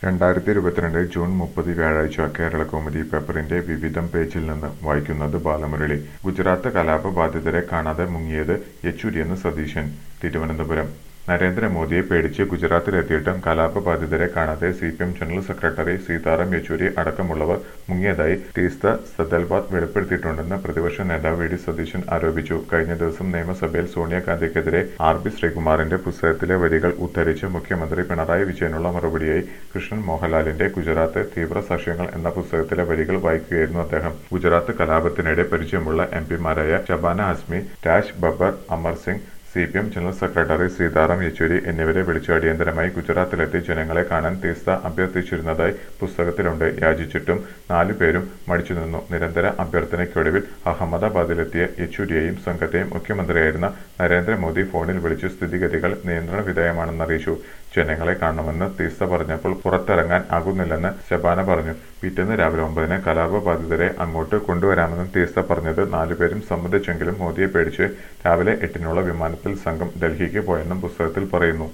രണ്ടായിരത്തി ഇരുപത്തിരണ്ട് ജൂൺ മുപ്പത് വ്യാഴാഴ്ച കേരളകൗമുദി പേപ്പറിന്റെ വിവിധം പേജിൽ നിന്ന് വായിക്കുന്നത് ബാലമുരളി ഗുജറാത്ത് കലാപ ബാധിതരെ കാണാതെ മുങ്ങിയത് യെച്ചൂരിയെന്ന് സതീശൻ തിരുവനന്തപുരം നരേന്ദ്രമോദിയെ പേടിച്ച് ഗുജറാത്തിലെത്തിയിട്ടും കലാപ ബാധിതരെ കാണാതെ C P M general secretary Sitaram Yechury അടക്കമുള്ളവർ മുങ്ങിയതായി തീസ്ത സദൽബാദ് വെളിപ്പെടുത്തിയിട്ടുണ്ടെന്ന് പ്രതിപക്ഷ നേതാവ് വി ഡി സതീശൻ ആരോപിച്ചു കഴിഞ്ഞ ദിവസം നിയമസഭയിൽ സോണിയാഗാന്ധിക്കെതിരെ ആർ ബി ശ്രീകുമാറിന്റെ പുസ്തകത്തിലെ വരികൾ ഉദ്ധരിച്ച് മുഖ്യമന്ത്രി പിണറായി വിജയനുള്ള മറുപടിയായി കൃഷ്ണൻ മോഹൻലാലിന്റെ ഗുജറാത്ത് തീവ്ര സാക്ഷ്യങ്ങൾ എന്ന പുസ്തകത്തിലെ വരികൾ വായിക്കുകയായിരുന്നു അദ്ദേഹം ഗുജറാത്ത് കലാപത്തിനിടെ പരിചയമുള്ള എം പിമാരായ Shabana Azmi Raj Babbar Amar Singh C P M general secretary Sitaram Yechury എന്നിവരെ വിളിച്ച് അടിയന്തരമായി ഗുജറാത്തിലെത്തി ജനങ്ങളെ കാണാൻ തീസ്ത അഭ്യർത്ഥിച്ചിരുന്നതായി പുസ്തകത്തിലുണ്ട് യാചിച്ചിട്ടും നാലു പേരും മടിച്ചു നിന്നു നിരന്തര അഭ്യർത്ഥനയ്ക്കൊടുവിൽ അഹമ്മദാബാദിലെത്തിയ യെച്ചൂരിയെയും സംഘത്തെയും മുഖ്യമന്ത്രിയായിരുന്ന നരേന്ദ്രമോദി ഫോണിൽ വിളിച്ച് സ്ഥിതിഗതികൾ നിയന്ത്രണ വിധേയമാണെന്നറിയിച്ചു ജനങ്ങളെ കാണണമെന്ന് തീസ്ത പറഞ്ഞപ്പോൾ പുറത്തിറങ്ങാൻ ആകുന്നില്ലെന്ന് ശബാന പറഞ്ഞു പിറ്റേന്ന് രാവിലെ ഒമ്പതിന് കലാപബാധിതരെ അങ്ങോട്ട് കൊണ്ടുവരാമെന്നും തീസ്ത പറഞ്ഞത് നാലുപേരും സമ്മതിച്ചെങ്കിലും മോദിയെ പേടിച്ച് രാവിലെ എട്ടിനുള്ള വിമാനത്തിൽ സംഘം ഡൽഹിക്ക് പോയെന്നും പുസ്തകത്തിൽ പറയുന്നു